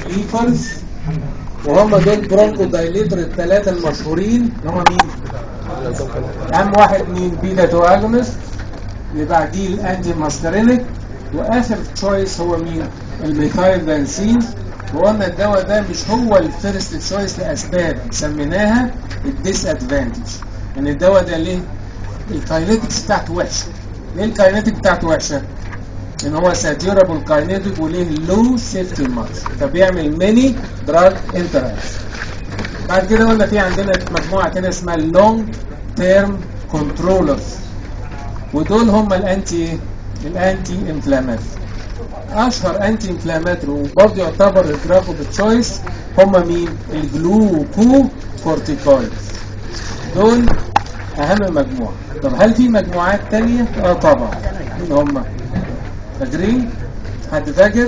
ليفرز وهم دول برونكو دايليتور الثلاثة المشهورين هم مين؟ أهم واحد مين؟ بيتا تو اجونست اللي بعديه الانتي ماسكارينيك واخر تشويس هو مين؟ الميثايل بنسين وقلنا الدواء ده مش هو الفيرست تشويس لاسباب سميناها الديس ادفانتج ان الدواء ده ليه؟ الكاينيتكس بتاعته وحشه ليه الكاينيتك بتاعته وحشه؟ ان هو ساتيورابل كاينيتك وليه لو سيفتي مارش فبيعمل ميني دراج انتراكشن بعد كده قلنا في عندنا مجموعه كده اسمها اللونج تيرم كنترولرز ودول هم الانتي الانتي انفلاماتوري اشهر انتي انفلاماتوري وبرضه يعتبر الدراج اوف تشويس هم مين الجلوكو كورتيكويد دول اهم مجموعه طب هل في مجموعات تانية اه طبعا مين هم فاكرين حد فاكر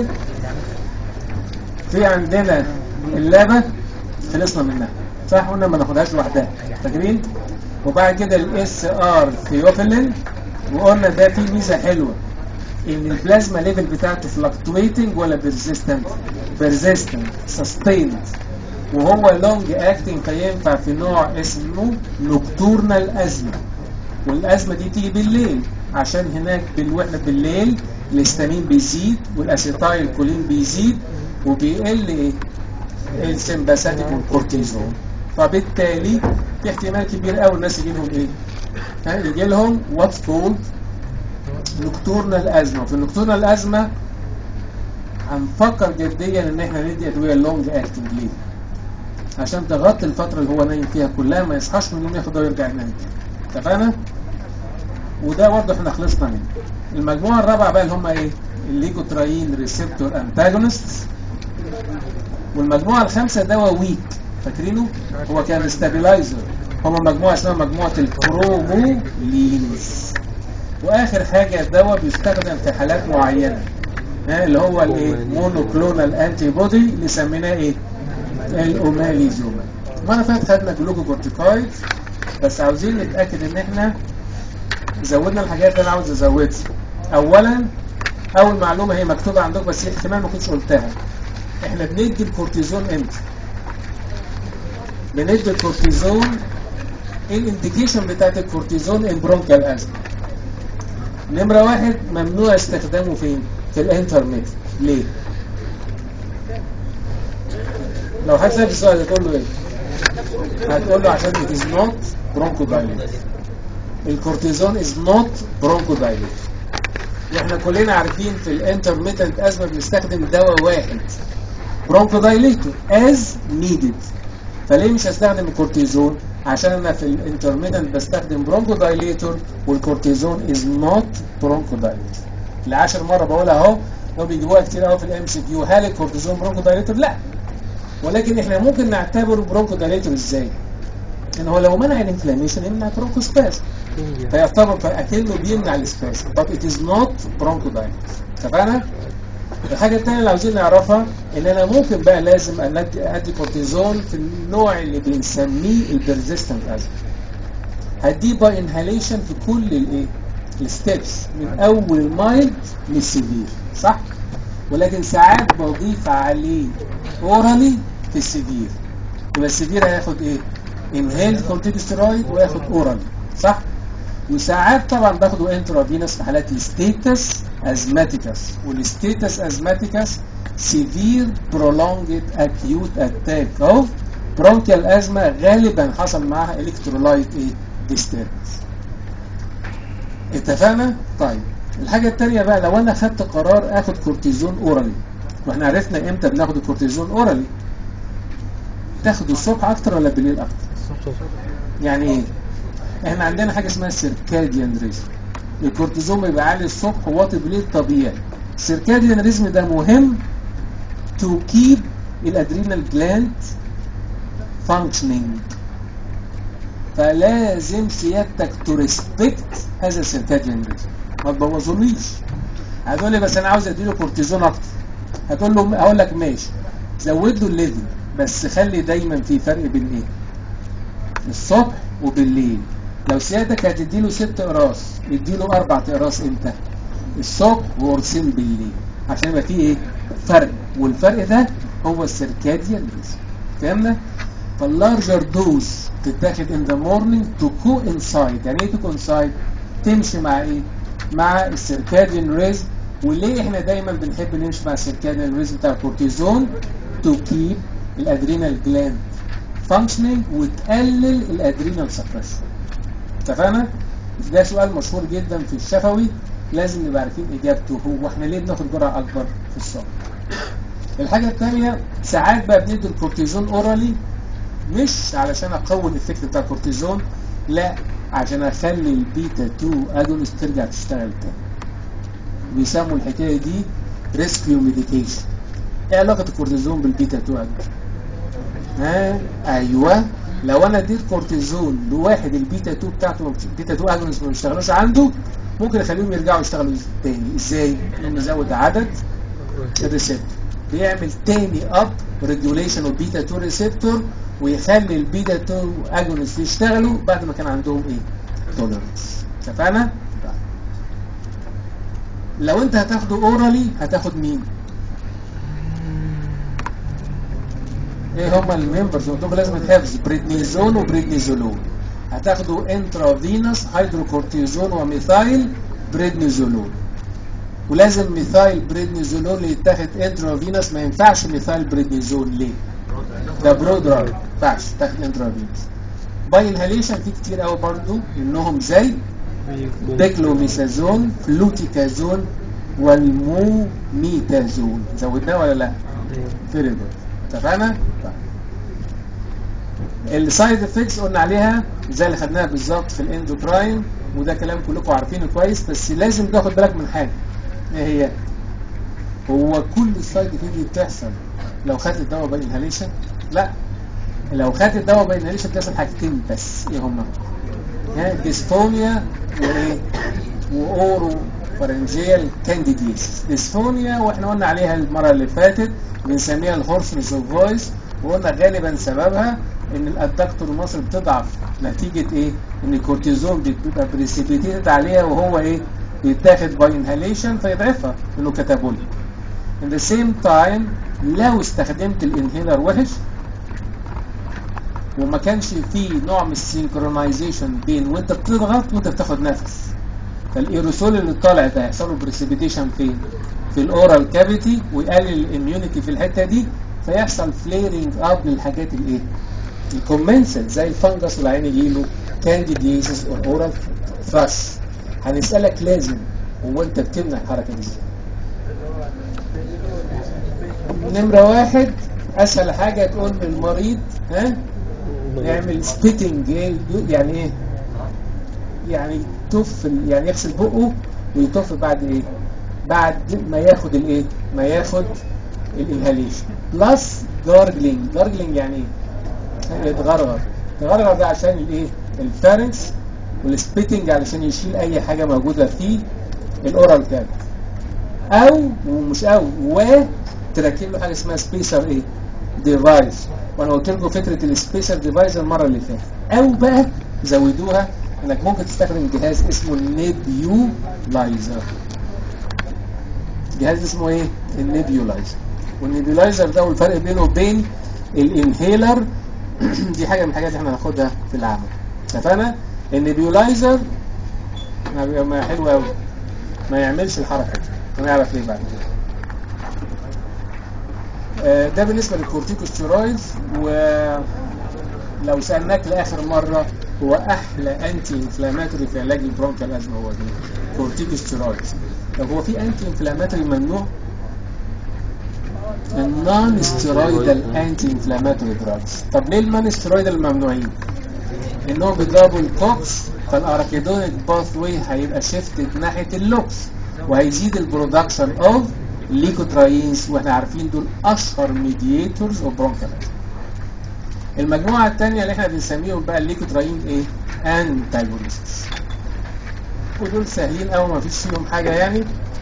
في عندنا اللبن خلصنا منها صح قلنا ما ناخدهاش لوحدها فاكرين وبعد كده الاس ار ثيوفيلين وقلنا ده فيه ميزه حلوه ان البلازما ليفل بتاعته فلكتويتنج ولا بيرزيستنت بيرزيستنت سستيند وهو لونج اكتنج فينفع في نوع اسمه نوكتورنال ازمه والازمه دي تيجي بالليل عشان هناك بال- واحنا بالليل الهستامين بيزيد والاسيتايل كولين بيزيد وبيقل ايه السمباثيك والكورتيزون فبالتالي في احتمال كبير قوي الناس يجي لهم ايه ها يجي لهم واتس كولد نكتورنال ازمه في النكتورنال ازمه هنفكر جديا ان احنا ندي ادويه لونج اكتنج ليه عشان تغطي الفتره اللي هو نايم فيها كلها ما يصحاش من النوم ياخدها ويرجع ينام اتفقنا وده برضه احنا خلصنا منه المجموعه الرابعه بقى اللي هم ايه الليجوتراين ريسبتور انتاجونست والمجموعه الخامسه دواء ويك فاكرينه هو كان ستابيلايزر هم مجموعه اسمها مجموعه البرومولينز واخر حاجه دواء بيستخدم في حالات معينه ها اللي هو الايه مونوكلونال انتي بودي اللي سميناه ايه الاوماليزوما المره اللي فاتت خدنا جلوكوكورتيكويد بس عاوزين نتاكد ان احنا زودنا الحاجات اللي انا عاوز ازودها اولا اول معلومه هي مكتوبه عندكم بس احتمال ما كنتش قلتها احنا بندي الكورتيزون امتى بندي الكورتيزون ايه الانديكيشن بتاعت الكورتيزون ان برونكال ازمه نمره واحد ممنوع استخدامه فين في الانترميت ليه لو حد سأل السؤال هتقول له ايه هتقول له عشان it is not bronchodilator الكورتيزون is not bronchodilator واحنا كلنا عارفين في الانترميتنت ازمه بنستخدم دواء واحد برونكودايليتور از نيدد فليه مش هستخدم الكورتيزون عشان انا في الانترميتنت بستخدم برونكودايليتور والكورتيزون از نوت برونكودايليتور لعشر مره بقولها اهو لو بيجيبوها كتير قوي في الام سي كيو هل الكورتيزون برونكودايليتور لا ولكن احنا ممكن نعتبره برونكودايليتور ازاي ان هو لو منع الانفلاميشن يمنع برونكوسباز فيعتبر فاكنه بيمنع الاسباز but it is not bronchodilator اتفقنا؟ الحاجة الثانية اللي عاوزين نعرفها ان انا ممكن بقى لازم ادي ادي كورتيزون في النوع اللي بنسميه البرزيستنت ازمة هديه باي انهاليشن في كل الايه؟ الستبس من اول المايلد للسيفير صح؟ ولكن ساعات بضيف عليه اورالي في السيفير يبقى السيفير هياخد ايه؟ انهيلد كورتيكوستيرويد وياخد اورالي صح؟ وساعات طبعا باخده انترافينوس في حالات الستيتس ازماتيكس والستيتس ازماتيكس سيفير برولونجد اكيوت اتاك اوف برونكيال ازمه غالبا حصل معاها الكترولايت ايه ديستربنس اتفقنا طيب الحاجه الثانيه بقى لو انا خدت قرار اخد كورتيزون اورالي واحنا عرفنا امتى بناخد الكورتيزون اورالي تاخده الصبح اكتر ولا بالليل اكتر يعني ايه احنا عندنا حاجه اسمها سيركاديان ريزم الكورتيزون بيبقى عالي الصبح وواطي بالليل طبيعي السيركاديان ريزم ده مهم تو كيب الادرينال جلاند فانكشنينج فلازم سيادتك تريسبكت هذا السيركاديان ريزم ما تبوظوليش هتقول لي بس انا عاوز اديله كورتيزون اكتر هتقول له هقول لك ماشي زود له الليفل بس خلي دايما في فرق بين ايه الصبح وبالليل لو سيادتك هتديله ست اقراص اديله اربع اقراص امتى الصبح وقرصين بالليل عشان يبقى فيه ايه فرق والفرق ده هو السيركاديان ريزم فهمنا فاللارجر دوز تتاخد ان ذا مورنينج تو كو انسايد يعني ايه تو كو انسايد تمشي مع ايه مع السيركاديان ريزم وليه احنا دايما بنحب نمشي مع السيركاديان ريزم بتاع الكورتيزون تو كيب الادرينال جلاند فانكشنينج وتقلل الادرينال سبريشن اتفقنا ده سؤال مشهور جدا في الشفوي لازم نبقى عارفين اجابته هو احنا ليه بناخد جرعه اكبر في الصبح الحاجه الثانيه ساعات بقى بندي الكورتيزون اورالي مش علشان اقوي الايفكت بتاع الكورتيزون لا عشان اخلي البيتا 2 اجونست ترجع تشتغل تاني بيسموا الحكايه دي ريسكيو ميديكيشن ايه علاقه الكورتيزون بالبيتا 2 اجونست ها ايوه لو انا اديت كورتيزون لواحد البيتا 2 بتاعته البيتا 2 اجونست ما بيشتغلوش عنده ممكن اخليهم يرجعوا يشتغلوا تاني ازاي؟ انه يزود عدد الريسبتور بيعمل تاني اب ريجوليشن اوف بيتا 2 ريسبتور ويخلي البيتا 2 اجونست يشتغلوا بعد ما كان عندهم ايه؟ توليرنس اتفقنا؟ لو انت هتاخده اورالي هتاخد مين؟ ايه هما الممبرز قلت لكم لازم تحفظ بريدنيزون وبريدنيزولون هتاخدوا انترافينوس هيدروكورتيزون وميثايل بريدنيزولون ولازم ميثايل بريدنيزولون اللي يتاخد انترافينوس ما ينفعش ميثايل بريدنيزون ليه؟ ده برودراج ما ينفعش تاخد انترافينوس باي انهاليشن في كتير قوي برضه منهم زي بيكلوميثازون فلوتيكازون والموميتازون زودناه ولا لا؟ فيري جود اتفقنا؟ السايد افكتس قلنا عليها زي اللي خدناها بالظبط في الاندوكراين وده كلام كلكم عارفينه كويس بس لازم تاخد بالك من حاجه ايه هي؟ هو كل السايد افكت دي بتحصل لو خدت الدواء بانهاليشن؟ لا لو خدت الدواء بانهاليشن بتحصل حاجتين بس ايه هما؟ ها ديستونيا وايه؟ واورو فارنجيال كانديديس ديسفونيا واحنا قلنا عليها المره اللي فاتت بنسميها الهورسنس اوف فويس وقلنا غالبا سببها ان الادكتور مصر بتضعف نتيجه ايه؟ ان الكورتيزون بيبقى بريسيبيتيتد عليها وهو ايه؟ بيتاخد باي انهاليشن فيضعفها انه كاتابوليك. in the same time لو استخدمت الانهيلر وحش وما كانش فيه نوع من السينكرونايزيشن بين وانت بتضغط وانت بتاخد نفس فالايروسول اللي طالع ده هيحصل له بريسيبيتيشن فين؟ في الاورال كافيتي ويقلل الاميونيتي في الحته دي فيحصل فليرنج اب للحاجات الايه؟ الكومنسل زي الفنجس والعين يجي له كانديديزيس اور اورال ثراش هنسالك لازم هو انت بتمنع الحركه دي ازاي؟ نمره واحد اسهل حاجه تقول للمريض ها يعمل سبيتنج يعني ايه؟ يعني تف يعني يغسل بقه ويطف بعد ايه؟ بعد ما ياخد الايه؟ ما ياخد الانهاليشن بلس جارجلينج جارجلينج يعني ايه؟ يتغرغر يتغرغر ده عشان الايه؟ الفارنكس والسبيتنج علشان يشيل اي حاجه موجوده في الاورال كاب او ومش او و تركب له حاجه اسمها سبيسر ايه؟ ديفايس وانا قلت لكم فكره السبيسر ديفايس المره اللي فاتت او بقى زودوها انك ممكن تستخدم جهاز اسمه النيبيولايزر جهاز اسمه ايه النيبيولايزر والنيبيولايزر ده والفرق بينه وبين الانهيلر دي حاجه من الحاجات اللي احنا هناخدها في العمل اتفقنا النيبيولايزر ما حلو قوي ما يعملش الحركه دي هنعرف ليه بعد كده آه ده بالنسبه للكورتيكوستيرويدز ولو سالناك لاخر مره هو احلى انتي انفلاماتوري في علاج البرونكال ازمه هو مين؟ كورتيكوستيرويدز طب هو في انتي انفلاماتوري ممنوع؟ النون ستيرويدال انتي انفلاماتوري دراجز طب ليه النون ستيرويدال ممنوعين؟ انهم بيضربوا الكوكس فالاراكيدونيك باث واي هيبقى شيفتد ناحيه اللوكس وهيزيد البرودكشن اوف ليكوتراينز واحنا عارفين دول اشهر ميدياتورز اوف برونكال المجموعه الثانيه اللي احنا بنسميهم بقى الليكوتراين ايه؟ انتاجونستس ودول سهلين قوي ما فيش فيهم حاجه يعني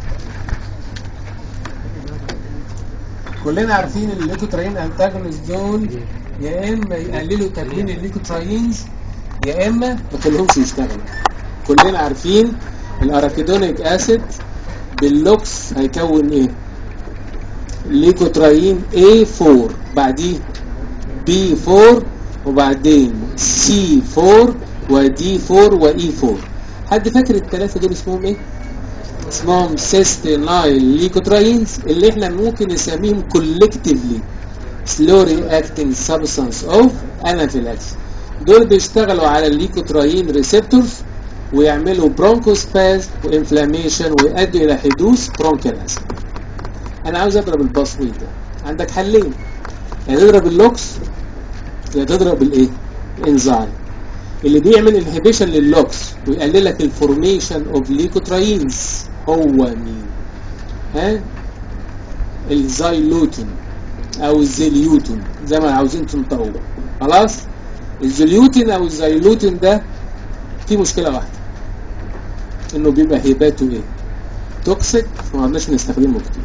كلنا عارفين ان الليكوتراين انتاجونست دول يا اما يقللوا تكوين الليكوتراينز يا اما ما يخليهمش يشتغلوا كلنا عارفين الاراكيدونيك اسيد باللوكس هيكون ايه ليكوتراين A4 بعديه B4 وبعدين C4 وD4 وE4 حد فاكر الثلاثة دول اسمهم ايه؟ اسمهم سيستينايل ليكوتراينز اللي احنا ممكن نسميهم collectively slow reacting substance of anaphylaxis دول بيشتغلوا على الليكوتراين ريسبتورز ويعملوا برونكوسباز وانفلاميشن ويؤدوا الى حدوث برونكال اسيد انا عاوز اضرب الباسوي ده عندك حلين يا تضرب اللوكس يا تضرب الايه الانزيم اللي بيعمل انهبيشن لللوكس ويقلل لك الفورميشن اوف ليكوتراينز هو مين ها الزايلوتين او الزيليوتين زي ما عاوزين تنطقوه خلاص الزيليوتين او الزايلوتين ده في مشكله واحده انه بيبقى هيباته ايه توكسيك فما عدناش نستخدمه كتير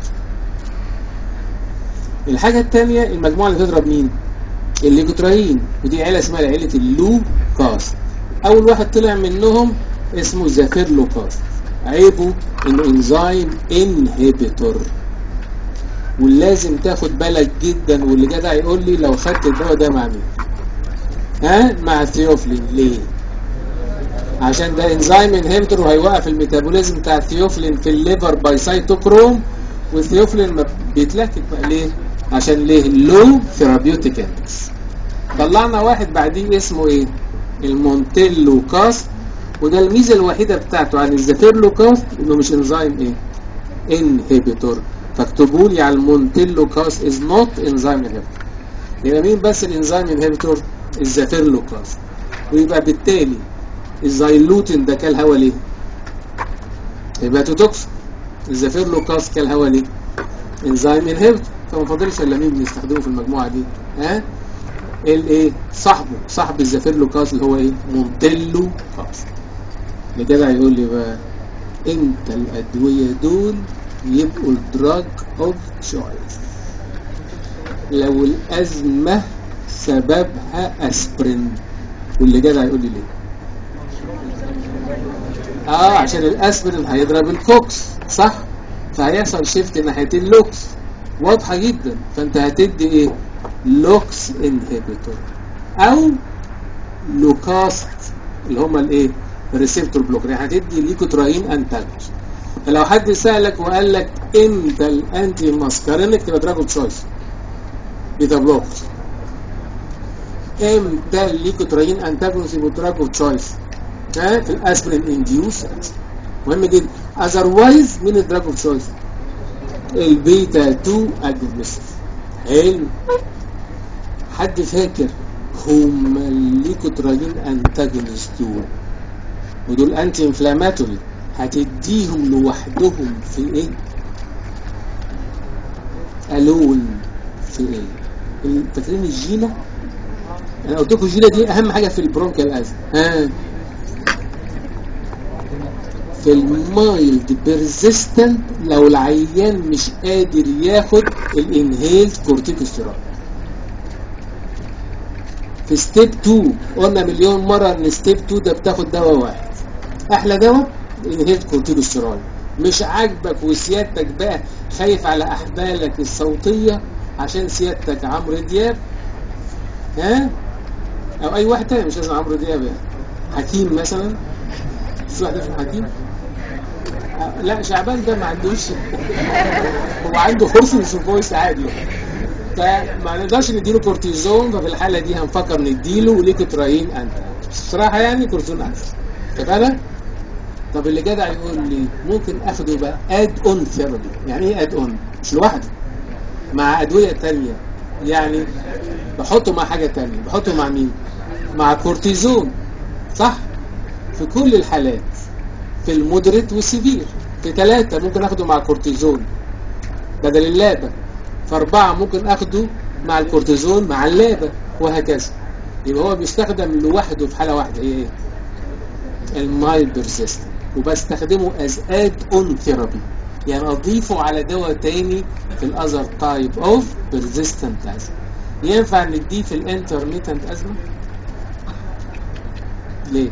الحاجه الثانيه المجموعه اللي تضرب مين الليكوتراين ودي عيله اسمها عيله اللوكاس اول واحد طلع منهم اسمه زافيرلوكاس عيبه انه انزيم انهبيتور ولازم تاخد بالك جدا واللي جدع يقول لي لو خدت الدواء ده مع مين ها مع الثيوفلين ليه عشان ده انزيم انهبيتور وهيوقف الميتابوليزم بتاع الثيوفلين في الليفر باي سايتوكروم والثيوفلين ما بيتلكك بقى ليه عشان ليه لو ثيرابيوتيك اندكس طلعنا واحد بعديه اسمه ايه المونتيلو كاست وده الميزه الوحيده بتاعته عن الزافيرلو كاست انه مش انزيم ايه انهبيتور فاكتبوا لي على المونتيلو كاست از نوت انزيم انهبيتور يبقى مين بس الانزيم انهبيتور الزافيرلو كاست ويبقى بالتالي الزايلوتين ده كالهوا ليه يبقى توكس الزافيرلو كاست كالهوا ليه انزيم انهبيتور فما فاضلش الا مين بنستخدمه في المجموعه دي ها الايه صاحبه صاحب الزافيرلو كاس اللي هو ايه مونتيلو كاس اللي كده هيقول لي بقى امتى الادويه دول يبقوا الدراج اوف تشويس لو الازمه سببها اسبرين واللي جدع يقول لي ليه اه عشان الاسبرين هيضرب الكوكس صح فهيحصل شيفت ناحيه اللوكس واضحه جدا فانت هتدي ايه لوكس انهبيتور او لوكاست اللي هما الايه ريسبتور بلوكر يعني هتدي ليكوتراين انتاجونست فلو حد سالك وقال لك امتى الانتي ماسكارينك تبقى دراج تشويس بيتا بلوكر امتى الليكوتراين انتاجونست يبقى دراج تشويس ها في الاسبرين انديوس مهم جدا اذروايز مين الدراج اوف تشويس البيتا 2 اجونست حلو حد فاكر هم الليكوتراين انتاجونست دول ودول انتي انفلاماتوري هتديهم لوحدهم في ايه الون في ايه فاكرين الجينا انا قلت لكم الجينا دي اهم حاجه في البرونكيال ازم ها في المايلد بيرزيستنت لو العيان مش قادر ياخد الانهيلد كورتيكوستيرويد في ستيب 2 قلنا مليون مرة ان ستيب 2 ده بتاخد دواء واحد احلى دواء الانهيلد كورتيكوستيرويد مش عاجبك وسيادتك بقى خايف على احبالك الصوتية عشان سيادتك عمرو دياب ها او اي واحد تاني مش لازم عمرو دياب يعني حكيم مثلا في واحد اسمه حكيم لا شعبان ده ما عندوش هو عنده هورسنس فويس عادي فما نقدرش نديله كورتيزون ففي الحاله دي هنفكر نديله ليكوتراين انت الصراحه يعني كورتيزون احسن اتفقنا طب اللي جدع يقول لي ممكن اخده بقى اد اون ثيرابي يعني ايه اد اون مش لوحده مع ادويه تانية يعني بحطه مع حاجه تانية بحطه مع مين مع كورتيزون صح في كل الحالات في المودريت والسيفير في ثلاثة ممكن اخده مع كورتيزون بدل اللابة في أربعة ممكن اخده مع الكورتيزون مع اللابة وهكذا يبقى هو بيستخدم لوحده في حالة واحدة هي ايه المايل بيرسيستنت وبستخدمه از اد اون ثيرابي يعني اضيفه على دواء تاني في الاذر تايب اوف بيرسيستنت ازمه ينفع نديه في الانترميتنت ازمه ليه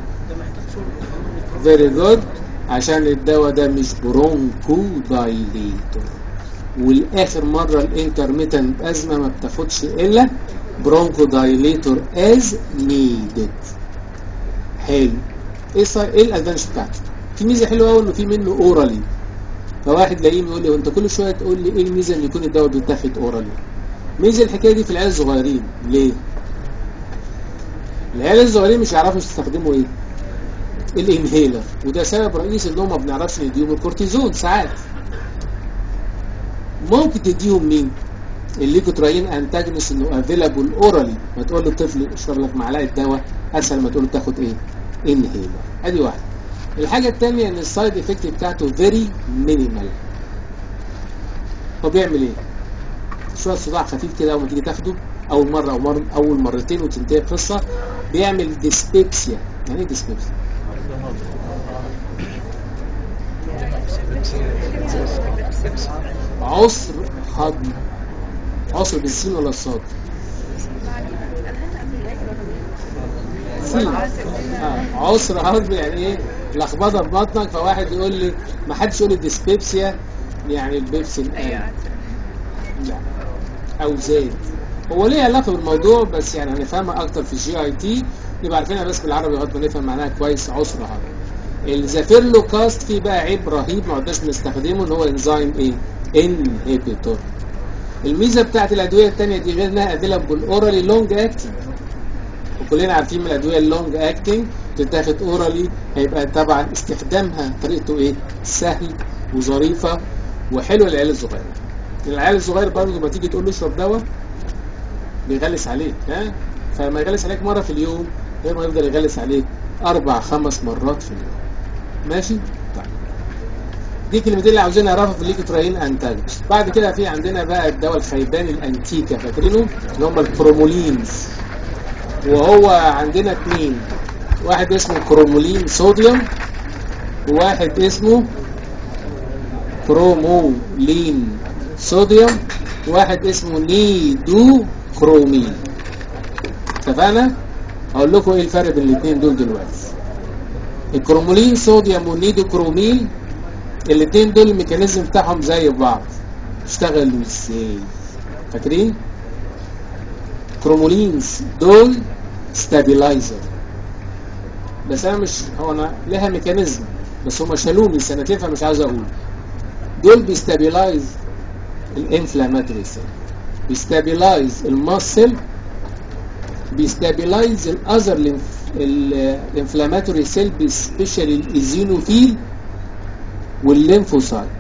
فيري جود عشان الدواء ده مش برونكو دايليتور والاخر مره الانترميتنت ازمه ما بتاخدش الا برونكو دايليتور از نيدد حلو ايه صار ايه الادفانتج بتاعته في ميزه حلوه قوي انه في منه اورالي فواحد لاقيه يقول لي وانت كل شويه تقول لي ايه الميزه ان يكون الدواء بيتاخد اورالي ميزه الحكايه دي في العيال الصغيرين ليه العيال الصغيرين مش يعرفوا يستخدموا ايه الانهيلر وده سبب رئيسي انهم ما بنعرفش نديهم الكورتيزون ساعات ممكن تديهم مين الليكوتراين انتاجنس انه افيلابل اورالي ما تقول للطفل اشرب لك معلقه دواء اسهل ما تقول له تاخد ايه انهيلر ادي واحده الحاجه الثانيه ان السايد افكت بتاعته فيري مينيمال هو بيعمل ايه شويه صداع خفيف كده اول ما تيجي تاخده اول مره او مر... اول مرتين وتنتهي القصه بيعمل ديسبيبسيا يعني ايه ديسبيبسيا عسر هضم عسر بالسين ولا الصاد سين آه. عسر هضم يعني ايه لخبطه في بطنك فواحد يقول لي ما حدش يقول لي ديسبيبسيا يعني البيبسي الآن لا او زيت هو ليه علاقه بالموضوع بس يعني هنفهمها اكتر في الجي اي تي نبقى عارفينها بس بالعربي لغايه ما نفهم معناها كويس عسر هضم الزافيرلو كاست فيه بقى عيب رهيب ما عدناش بنستخدمه ان هو انزيم ايه انهبيتور الميزه بتاعت الادويه الثانيه دي غير انها افيلابل اورالي لونج اكتنج وكلنا عارفين من الادويه اللونج اكتنج تتاخد اورالي هيبقى طبعا استخدامها طريقته ايه سهل وظريفه وحلو للعيال الصغيره العيال الصغير برضه لما تيجي تقول له اشرب دواء بيغلس عليك ها فلما يغلس عليك مره في اليوم غير ما يفضل يغلس عليك اربع خمس مرات في اليوم ماشي طيب دي كلمتين اللي عاوزين نعرفها في الليكوتراين انتاجونست بعد كده في عندنا بقى الدواء الخيباني الانتيكا فاكرينه اللي هم الكرومولينز وهو عندنا اثنين واحد اسمه كرومولين صوديوم وواحد اسمه كرومولين صوديوم وواحد اسمه نيدو كرومين اتفقنا هقول لكم ايه الفرق بين الاثنين دول دلوقتي الكرومولين صوديوم والنيدو كرومين الاثنين دول الميكانيزم بتاعهم زي بعض اشتغلوا ازاي فاكرين كرومولينز دول ستابيلايزر بس انا مش هو انا لها ميكانيزم بس هم شالوني سنتين فمش عاوز اقول دول بيستابيلايز الانفلاماتوري سيل بيستابيلايز الماسل بيستابيلايز الاذر الانفلاماتوري سيل سبيشال الايزينوفيل والليمفوسايت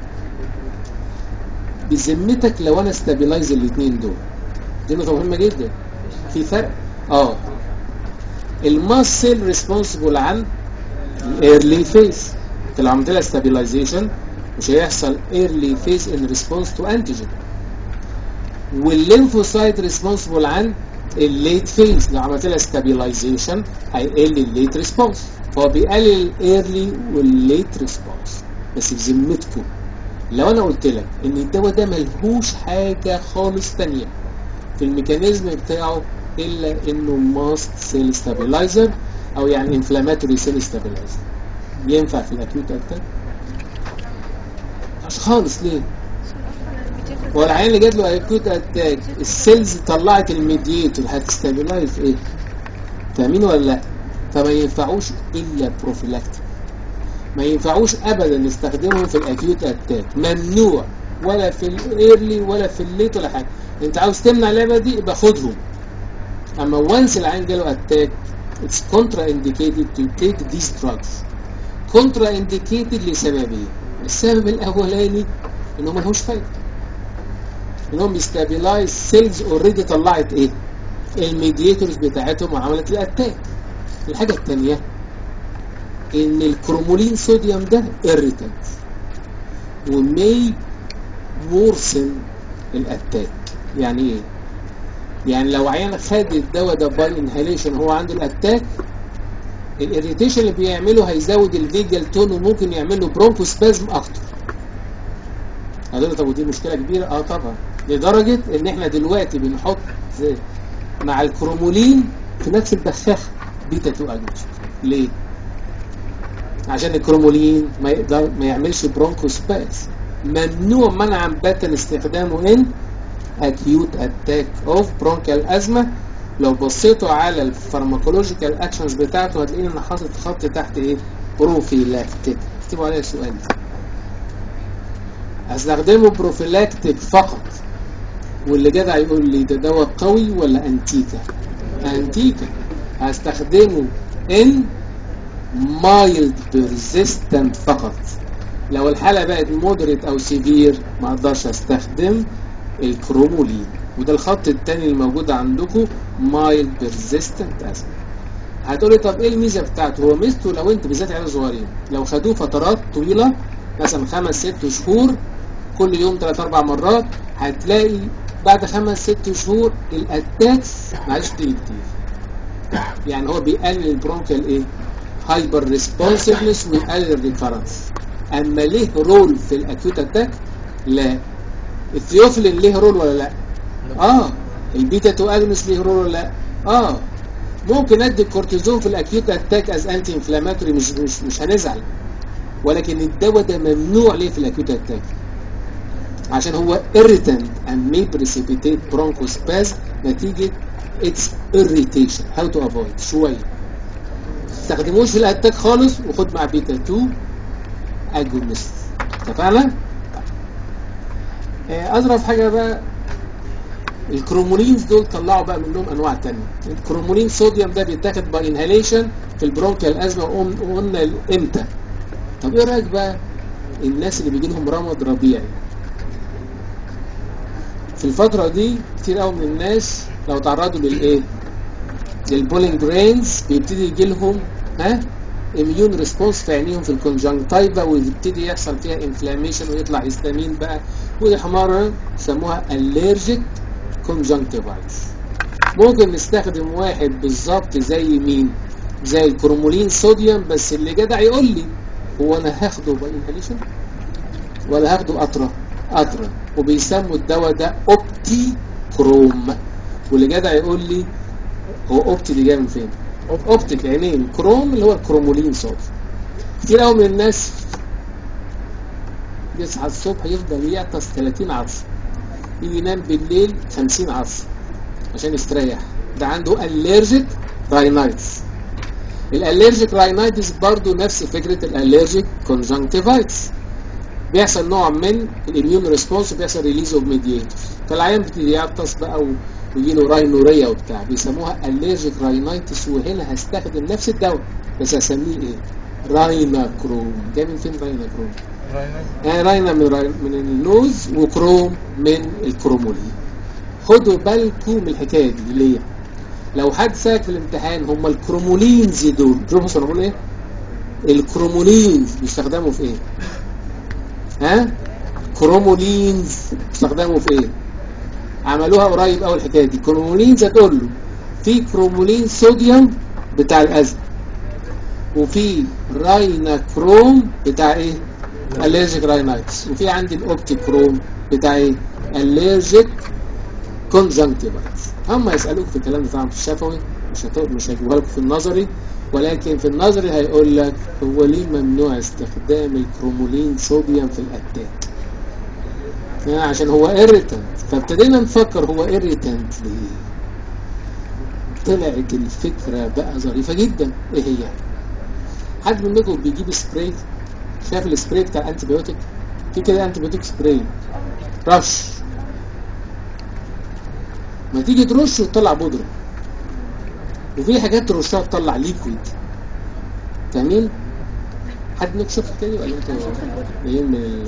بذمتك لو انا استابيلايز الاثنين دول دي نقطه مهمه جدا في فرق اه الماسل ريسبونسبل عن الايرلي فيز لو عملت لها ستابيلايزيشن مش هيحصل ايرلي فيز ان ريسبونس تو انتيجين والليمفوسايت ريسبونسبل عن الليت فيز لو عملت لها ستابيلايزيشن هيقل الليت ريسبونس فهو بيقلل الايرلي والليت ريسبونس بس بذمتكم لو انا قلت لك ان الدواء ده ملهوش حاجه خالص تانية في الميكانيزم بتاعه الا انه ماست سيل ستابيلايزر او يعني انفلاماتوري سيل ستابيلايزر ينفع في الاكيوت اتاك مش خالص ليه هو العيان اللي جات له اكيوت اتاك السيلز طلعت الميديتور هتستابيلايز ايه فاهمين ولا لا فما ينفعوش الا بروفيلاكتيك ما ينفعوش ابدا نستخدمهم في الاكيوت اتاك ممنوع ولا في الايرلي ولا في الليت ولا حاجه انت عاوز تمنع اللعبه دي يبقى خدهم اما وانس العين جاله اتاك اتس كونترا انديكيتد تو تيك ذيس دراجز كونترا انديكيتد لسببين السبب الاولاني انه ملهوش فايده انهم بيستابيلايز سيلز اوريدي طلعت ايه الميدياتورز بتاعتهم وعملت الاتاك الحاجه الثانيه ان الكرومولين صوديوم ده irritant ومي worsen الاتاك يعني ايه يعني لو عيان خد الدواء ده باي انهاليشن هو عنده الاتاك الاريتيشن اللي بيعمله هيزود الفيجال تون وممكن يعمل له برونكوسبازم اكتر هتقول طب ودي مشكله كبيره اه طبعا لدرجه ان احنا دلوقتي بنحط مع الكرومولين في نفس البخاخه بيتا 2 اجنس ليه عشان الكرومولين ما يقدر ما يعملش برونكوسباز ممنوع منعا باتا استخدامه ان acute attack of bronchial asthma لو بصيتوا على الفارماكولوجيكال اكشنز بتاعته هتلاقيني انا حاطط خط تحت ايه بروفيلاكتيك اكتبوا عليها السؤال ده هستخدمه بروفيلاكتيك فقط واللي جدع يقول لي ده دواء قوي ولا انتيكا انتيكا هستخدمه ان مايلد بيرزيستنت فقط لو الحالة بقت مودريت او سيفير ما اقدرش استخدم الكرومولين وده الخط التاني الموجود عندكم مايلد بيرزيستنت ازمه هتقولي طب ايه الميزه بتاعته هو ميزته لو انت بالذات عيال صغيرين لو خدوه فترات طويله مثلا خمس ست شهور كل يوم ثلاث اربع مرات هتلاقي بعد خمس ست شهور الاتاكس ما عادش تيجي كتير يعني هو بيقلل البرونكيال ايه هايبر ريسبونسفنس ويقلل الريكارنس اما ليه رول في الاكيوت اتاك لا الثيوفلين ليه رول ولا لا اه البيتا 2 اجنس ليه رول ولا لا اه ممكن ادي الكورتيزون في الاكيوت اتاك از انتي انفلاماتوري مش مش مش هنزعل ولكن الدواء ده ممنوع ليه في الاكيوت اتاك عشان هو irritant and may precipitate bronchospasm نتيجة its irritation how to avoid شوية تستخدموش في الاتاك خالص وخد مع بيتا 2 اجونست اتفقنا؟ اظرف حاجة بقى الكرومولينز دول طلعوا بقى منهم انواع تانية الكرومولين صوديوم ده بيتاخد باي انهاليشن في البرونكيال ازمه وقلنا امتى طب ايه رايك بقى الناس اللي بيجي لهم رمض ربيعي في الفتره دي كتير قوي من الناس لو تعرضوا للايه للبولينج جرينز بيبتدي يجي لهم ها اميون ريسبونس في عينيهم في الكونجنكتيفا ويبتدي يحصل فيها انفلاميشن ويطلع هيستامين بقى ودي حماره يسموها الرجيك كونجنكتيفايتس ممكن نستخدم واحد بالظبط زي مين زي الكرومولين صوديوم بس اللي جدع يقول لي هو انا هاخده بالانهاليشن ولا هاخده قطره قطره وبيسموا الدواء ده اوبتي كروم واللي جدع يقول لي هو اوبتي دي جايه من فين اوبتيك عينين كروم اللي هو الكرومولين صوديوم كتير قوي من الناس يصحى الصبح يفضل يعطس 30 عطس يجي ينام بالليل 50 عطس عشان يستريح ده عنده الرجيك راينايتس الالرجيك راينايتس برضو نفس فكرة الالرجيك كونجنكتيفايتس بيحصل نوع من الاميون ريسبونس وبيحصل ريليز اوف ميدياتور فالعيان بيبتدي يعطس بقى ويجي له راينوريا وبتاع بيسموها الرجيك راينايتس وهنا هستخدم نفس الدواء بس هسميه ايه؟ راينا كروم جاي من فين راينا كروم؟ يعني راينا من راينا من النوز وكروم من الكرومولين خدوا بالكم من الحكايه دي ليه؟ لو حد سالك في الامتحان هم الكرومولينز دول شوفوا انا بقول ايه؟ الكرومولينز بيستخدموا في ايه؟ ها؟ كرومولينز بيستخدموا في ايه؟ عملوها قريب قوي الحكايه دي كرومولينز هتقول له في كرومولين صوديوم بتاع الازمه وفي راينا كروم بتاع ايه؟ الرجيك راينايتس وفي عندي الاوبتيك كروم بتاع ايه؟ الرجيك كونجنكتيفايتس هم يسالوك في الكلام ده طبعا في الشفوي مش هتو... مش هيجيبوها لك في النظري ولكن في النظري هيقول لك هو ليه ممنوع استخدام الكرومولين صوديوم في الاتاك يعني عشان هو irritant فابتدينا نفكر هو irritant ليه طلعت الفكرة بقى ظريفة جدا ايه هي حد منكم بيجيب سبراي شايف السبراي بتاع الانتي بيوتيك في كده انتي بيوتيك سبراي رش ما تيجي ترش وتطلع بودرة وفي حاجات ترشها تطلع ليكويد فاهمين حد منكم شاف الحكايه دي ولا انتوا جايين من ال...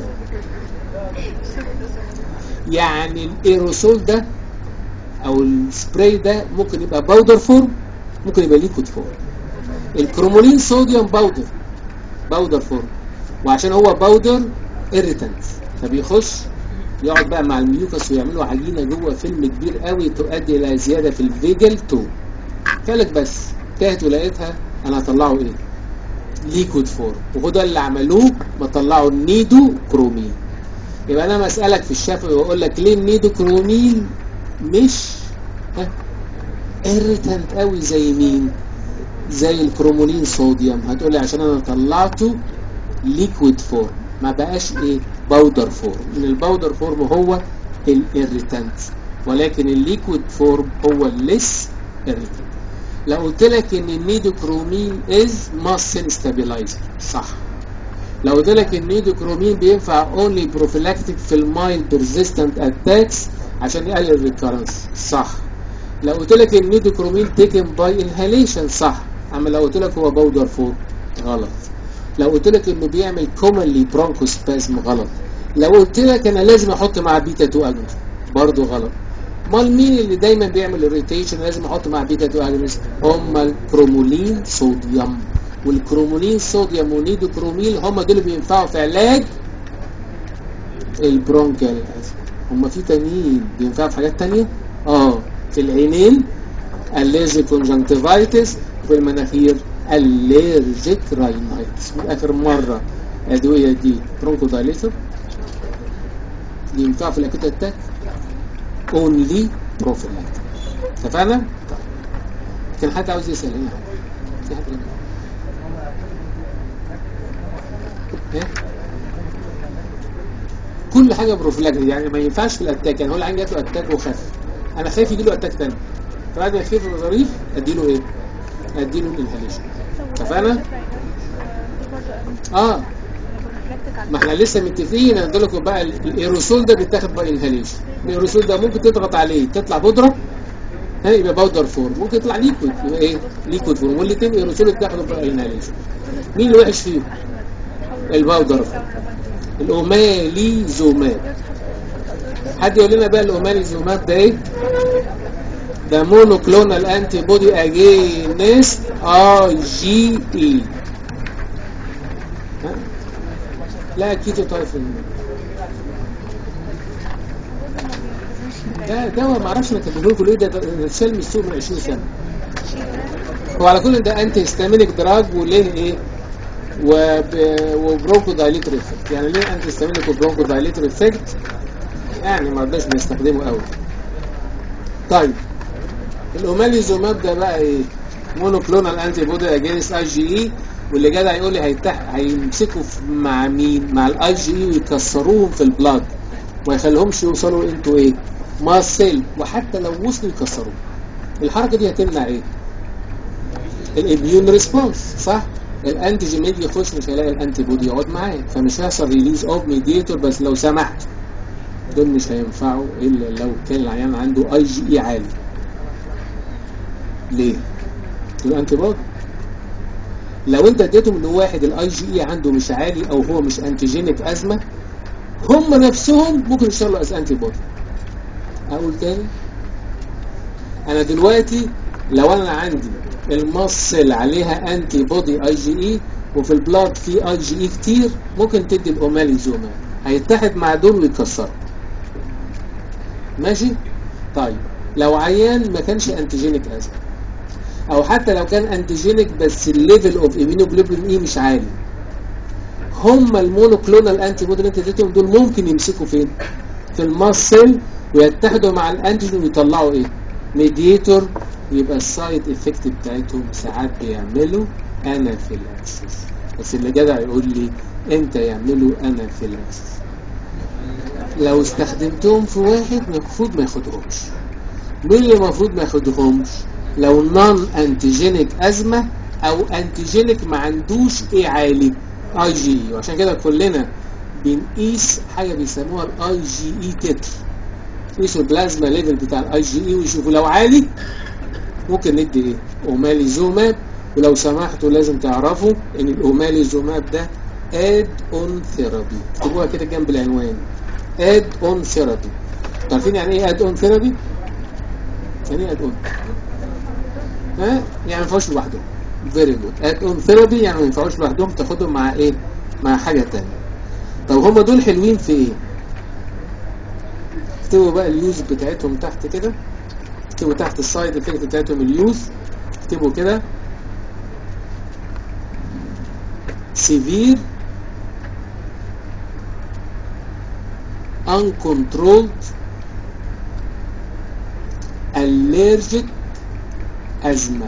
يعني الايروسول ده او السبراي ده ممكن يبقى باودر فورم ممكن يبقى ليكويد فورم الكرومولين صوديوم باودر باودر فورم وعشان هو باودر irritant فبيخش يقعد بقى مع الميوكس ويعملوا عجينه جوه فيلم كبير قوي تؤدي الى زياده في الفيجل تو قالك بس تاهت ولقيتها انا هطلعه ايه ليكويد فورم وهو ده اللي عملوه ما طلعوا النيدو كرومين يبقى انا مسالك في الشفوي واقول لك ليه النيدو كرومين مش ها irritant قوي زي مين زي الكرومولين صوديوم هتقولي عشان انا طلعته ليكويد فورم ما بقاش ايه باودر فورم ان الباودر فورم هو الاريتانت ولكن الليكويد فورم هو الليس irritant لو قلت لك ان النيدوكرومين از ماسل ستابيلايزر صح لو قلت لك النيدوكرومين بينفع اونلي بروفيلاكتيك في المايلد بيرزيستنت اتاكس عشان يقلل الريكارنس صح لو قلت لك النيدوكرومين تيكن باي انهاليشن صح اما لو قلت لك هو باودر فور غلط لو قلت لك انه بيعمل كومنلي برونكوسبازم غلط لو قلت لك انا لازم احط مع بيتا 2 اجونست برضه غلط امال مين اللي دايما بيعمل اريتيشن لازم احط مع بيتا 2 اجونست هم الكرومولين صوديوم والكرومولين صوديوم ونيدوكروميل هم دول اللي بينفعوا في علاج البرونكيال هم في تانيين بينفعوا في حاجات تانية اه في العينين allergic conjunctivitis في المناخير allergic rhinitis من اخر مرة الادوية دي برونكو دايليتر دي ينفع في الاكوت اتاك اونلي بروفيلاكتيك اتفقنا؟ طيب كان حد عاوز يسأل هنا في حد هنا ايه؟ كل حاجه بروفيلاكتيك يعني ما ينفعش في الاتاك يعني هو العين جات له اتاك وخف انا خايف يجي له اتاك تاني فبعد ما يخف الظريف اديله ايه؟ اديله انهاليشن اتفقنا؟ اه ما احنا لسه متفقين انا قلت لكم بقى الايروسول ده بيتاخد باي انهاليشن الايروسول ده ممكن تضغط عليه تطلع بودره ها يبقى باودر فورم ممكن يطلع ليكويد يبقى ايه ليكويد فورم والاثنين ايروسول اتاخدوا باي انهاليشن مين اللي وحش فيهم الباودر فورم الاوماليزوماب حد يقول لنا بقى الاوماليزوماب ده ايه ده مونوكلونال انتي بودي اجينست اي جي اي لا كيتو تايفون ده دواء ما اعرفش انا كاتبه لكم ليه ده ده اتشال من السوق من 20 سنه هو على كل ده انتي هيستامينيك دراج وليه ايه وب- وبرونكو دايليتر افكت يعني ليه انتي هيستامينيك وبرونكو دايليتر افكت يعني ما رضاش بنستخدمه قوي طيب الاوماليزوماب ده بقى ايه مونوكلونال انتي بودي اجينست اي جي اي واللي جدع يقول لي هيتح... هيمسكوا في- مع مين مع الاي جي اي ويكسروهم في البلاد ما يخليهمش يوصلوا انتوا ايه ماسل وحتى لو وصلوا يكسروه الحركه دي هتمنع ايه الاميون ريسبونس صح الانتيجين يجي يخش مش هيلاقي الانتي بودي يقعد معاه فمش هيحصل ريليز اوف ميديتور بس لو سمحت دول مش هينفعوا الا لو كان العيان عنده اي جي اي عالي ليه؟ الانتي بودي لو انت اديتهم لواحد الاي جي اي عنده مش عالي او هو مش انتيجينيك ازمه هم نفسهم ممكن يشتغلوا از انتي بودي اقول تاني انا دلوقتي لو انا عندي المصل عليها انتي بودي اي جي اي وفي البلاد في اي جي اي كتير ممكن تدي الاوماليزوما هيتحد مع دول ويكسروا ماشي طيب لو عيان ما كانش انتيجينيك ازمه او حتى لو كان انتيجينيك بس الليفل اوف ايمينوجلوبولين اي مش عالي هم المونوكلونال انتي بودي اللي انت اديتهم دول ممكن يمسكوا فين في المصل ويتحدوا مع الانتيجين ويطلعوا ايه ميديتور يبقى السايد افكت بتاعتهم ساعات بيعملوا انافيلاكسس بس اللي جدع يقول لي امتى يعملوا انافيلاكسس لو استخدمتهم في واحد المفروض ما ياخدهمش مين اللي المفروض ما ياخدهمش لو نون انتيجينيك ازمه او انتيجينيك ما عندوش ايه عالي اي جي اي وعشان كده كلنا بنقيس حاجه بيسموها الاي جي اي تتر يقيسوا البلازما ليفل بتاع الاي جي اي ويشوفوا لو عالي ممكن ندي ايه اوماليزوماب ولو سمحتوا لازم تعرفوا ان الاوماليزوماب ده اد اون ثيرابي اكتبوها كده جنب العنوان اد اون ثيرابي عارفين يعني ايه اد اون ثيرابي يعني ايه اد اون ها يعني ما ينفعوش لوحدهم فيري جود اد اون ثيرابي يعني ما ينفعوش لوحدهم تاخدهم مع ايه مع حاجه تانية طب هم دول حلوين في ايه اكتبوا بقى اليوز بتاعتهم تحت كده اكتبوا تحت السايد افكت بتاعتهم اليوز اكتبوا كده severe uncontrolled allergic asthma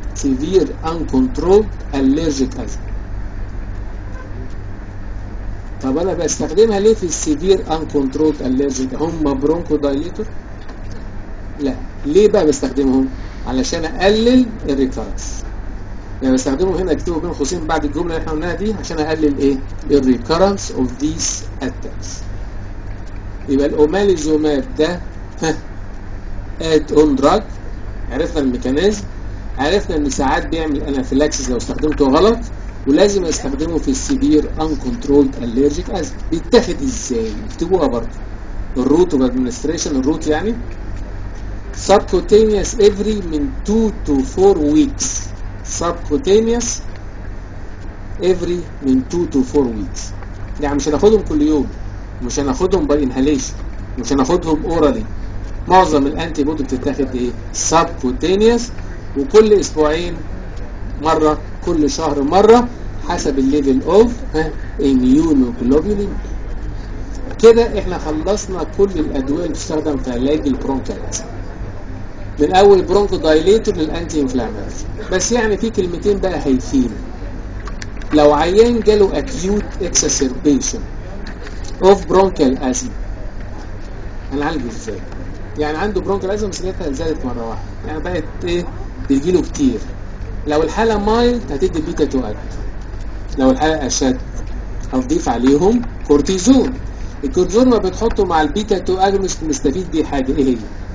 severe uncontrolled allergic asthma طب انا بستخدمها ليه في السيفير ان كنترول الرجيك هم برونكو دايليتور لا ليه بقى بستخدمهم علشان اقلل الريكارنس يعني بستخدمهم هنا اكتبه بين قوسين بعد الجمله اللي احنا قلناها دي عشان اقلل ايه الريكارنس اوف ذيس اتاكس يبقى الاوماليزوماب ده اد اون دراج عرفنا الميكانيزم عرفنا ان ساعات بيعمل انافيلاكسيس لو استخدمته غلط ولازم استخدمه في السيفير ان كنترولد الرجيك ازم بيتاخد ازاي اكتبوها برضه الروت اوف ادمنستريشن الروت يعني subcutaneous every من 2 to 4 weeks subcutaneous every من 2 to 4 weeks يعني مش هناخدهم كل يوم مش هناخدهم باي انهاليشن مش هناخدهم اورالي معظم الانتي بودي بتتاخد ايه subcutaneous وكل اسبوعين مره كل شهر مره حسب الليفل اوف اميونوجلوبولين كده احنا خلصنا كل الادويه اللي بتستخدم في علاج البرونكايتس من اول برونكو دايليتور للانتي انفلاماتوري بس يعني في كلمتين بقى هايفين لو عيان جاله اكيوت اكسسربيشن اوف برونكال ازمه هنعالجه ازاي يعني عنده برونكال ازمه بس لقيتها زادت مره واحده يعني بقت ايه بيجي له كتير لو الحاله مايلد هتدي بيتا 2 اكت لو الحاله اشد هتضيف عليهم كورتيزون الكورتيزون ما بتحطه مع البيتا 2 اجونست نستفيد بيه حاجه ايه هي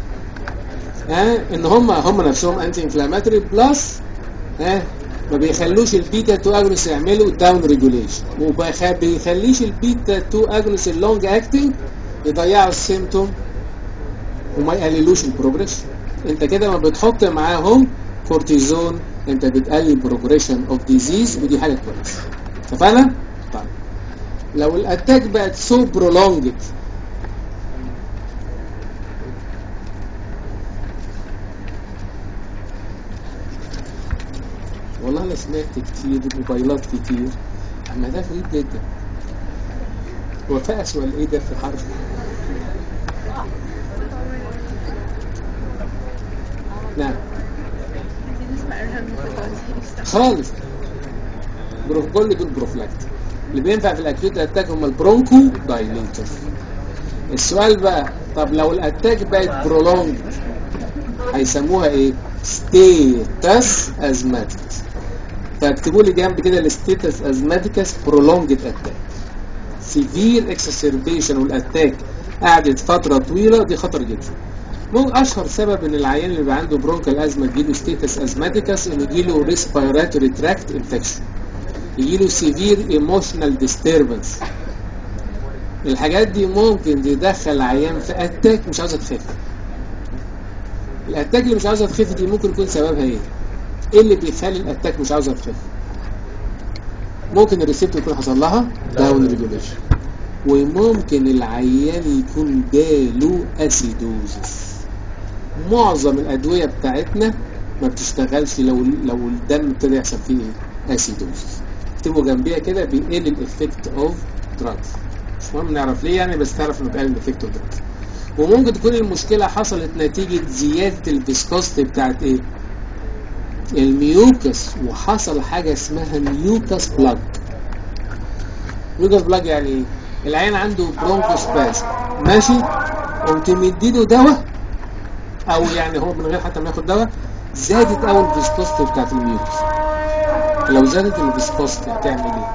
ها ان هم هم نفسهم انتي انفلاماتوري بلس ها ما بيخلوش البيتا 2 اجونست يعملوا داون ريجوليشن وما بيخليش البيتا 2 اجونست اللونج اكتنج يضيعوا السيمتوم وما يقللوش البروجريشن انت كده ما بتحط معاهم كورتيزون انت بتقلل بروجريشن اوف ديزيز ودي حاجه كويسه اتفقنا؟ طيب لو الاتاك بقت سو برولونجد والله انا سمعت كتير موبايلات كتير اما ده غريب جدا هو فأس ولا ايه ده في الحرف نعم خالص برو- كل دول بروفلاكت اللي بينفع في الاكيوت اتاك هم البرونكو دايليتور السؤال بقى طب لو الاتاك بقت برولونج هيسموها ايه ستيتس ازماتيكس فاكتبوا لي جنب كده الستيتس ازماتيكس برولونجد اتاك سيفير اكسسربيشن والاتاك قعدت فتره طويله دي خطر جدا مو اشهر سبب ان العيان اللي بيبقى عنده برونكال ازمه يجيله ستيتس ازماتيكس انه يجيله ريسبيراتوري تراكت انفكشن يجيله سيفير ايموشنال ديستربنس الحاجات دي ممكن تدخل عيان في اتاك مش عاوزه تخف الاتاك اللي مش عاوزه تخف دي ممكن يكون سببها ايه ايه اللي بيخلي الاتاك مش عاوزه تخف ممكن الريسبتور يكون حصل لها داون ريجوليشن وممكن العيان يكون جاله اسيدوزس معظم الادويه بتاعتنا ما بتشتغلش لو لو الدم ابتدى يحصل فيه ايه اسيدوزس اكتبوا جنبيها كده بيقل الافكت اوف دراجز مش مهم نعرف ليه يعني بس تعرف انه بيقل الافكت اوف دراجز وممكن تكون المشكله حصلت نتيجه زياده الفيسكوستي بتاعت ايه الميوكس وحصل حاجه اسمها ميوكس بلاج ميوكس بلاج يعني ايه العين عنده برونكوسباز ماشي قمت مديله دواء او يعني هو من غير حتى ما ياخد دواء زادت اول الفيسكوستي بتاعت الميوكس لو زادت الفيسكوستي هتعمل ايه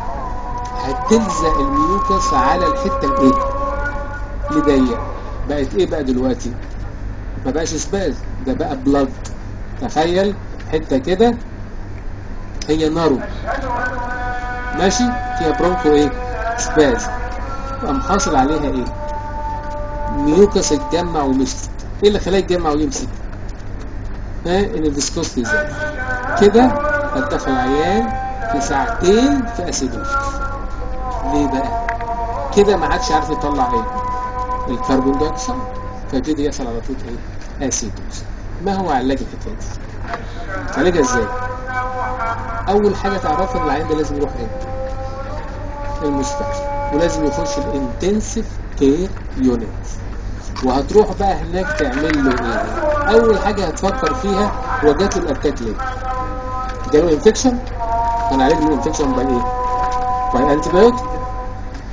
هتلزق الميوكس على الحته الايه اللي ضيقه بقت ايه بقى دلوقتي ما بقاش سباز ده بقى بلاد تخيل حته كده هي نارو ماشي فيها برونكو ايه سباز قام حاصل عليها ايه ميوكس اتجمع ومسك ايه اللي خلاه يتجمع ويمسك ها ان الفيسكوستي زاد كده هتدخل عيان في ساعتين في اسيدوز ليه بقى كده ما عادش عارف يطلع ايه الكربون دايوكسيد فيبتدي يحصل على طول ايه اسيدوز ما هو علاج الحكايه دي علاجها ازاي اول حاجه تعرفها ان العيان ده لازم يروح ايه المستشفى ولازم يخش الانتنسيف كير يونت وهتروح بقى هناك تعمل له ايه اول حاجه هتفكر فيها هو جات له الاتاك ليه جاله انفكشن هنعالج له الانفكشن باي ايه باي انتي بايوتيك